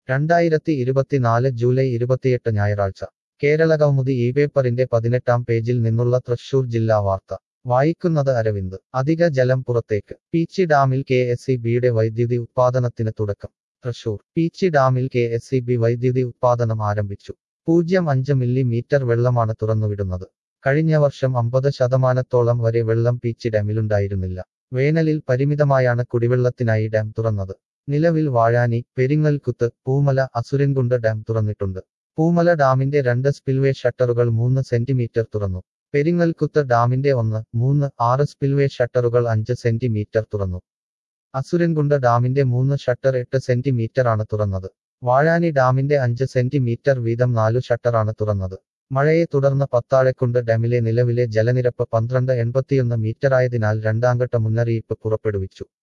രണ്ടായിരത്തി ഇരുപത്തിനാല് ജൂലൈ ഇരുപത്തിയെട്ട് ഞായറാഴ്ച കേരള കൗമുദി ഈ പേപ്പറിന്റെ പതിനെട്ടാം പേജിൽ നിന്നുള്ള തൃശൂർ ജില്ലാ വാർത്ത വായിക്കുന്നത് അരവിന്ദ് അധിക ജലം പുറത്തേക്ക് പീച്ചി ഡാമിൽ കെ എസ് ഇ ബിയുടെ വൈദ്യുതി ഉത്പാദനത്തിന് തുടക്കം തൃശൂർ പീച്ചി ഡാമിൽ കെ എസ് ഇ ബി വൈദ്യുതി ഉത്പാദനം ആരംഭിച്ചു പൂജ്യം അഞ്ച് മില്ലി മീറ്റർ വെള്ളമാണ് തുറന്നുവിടുന്നത് കഴിഞ്ഞ വർഷം അമ്പത് ശതമാനത്തോളം വരെ വെള്ളം പീച്ചി ഡാമിലുണ്ടായിരുന്നില്ല വേനലിൽ പരിമിതമായാണ് കുടിവെള്ളത്തിനായി ഡാം തുറന്നത് നിലവിൽ വാഴാനി പെരിങ്ങൽകുത്ത് പൂമല അസുരൻകുണ്ട് ഡാം തുറന്നിട്ടുണ്ട് പൂമല ഡാമിന്റെ രണ്ട് സ്പിൽവേ ഷട്ടറുകൾ മൂന്ന് സെന്റിമീറ്റർ തുറന്നു പെരിങ്ങൽകുത്ത് ഡാമിന്റെ ഒന്ന് മൂന്ന് ആറ് സ്പിൽവേ ഷട്ടറുകൾ അഞ്ച് സെന്റിമീറ്റർ തുറന്നു അസുരൻകുണ്ട് ഡാമിന്റെ മൂന്ന് ഷട്ടർ എട്ട് സെന്റിമീറ്റർ ആണ് തുറന്നത് വാഴാനി ഡാമിന്റെ അഞ്ച് സെന്റിമീറ്റർ വീതം നാലു ഷട്ടറാണ് തുറന്നത് മഴയെ തുടർന്ന് പത്താഴക്കുണ്ട് ഡാമിലെ നിലവിലെ ജലനിരപ്പ് പന്ത്രണ്ട് എൺപത്തിയൊന്ന് മീറ്ററായതിനാൽ രണ്ടാംഘട്ട മുന്നറിയിപ്പ് പുറപ്പെടുവിച്ചു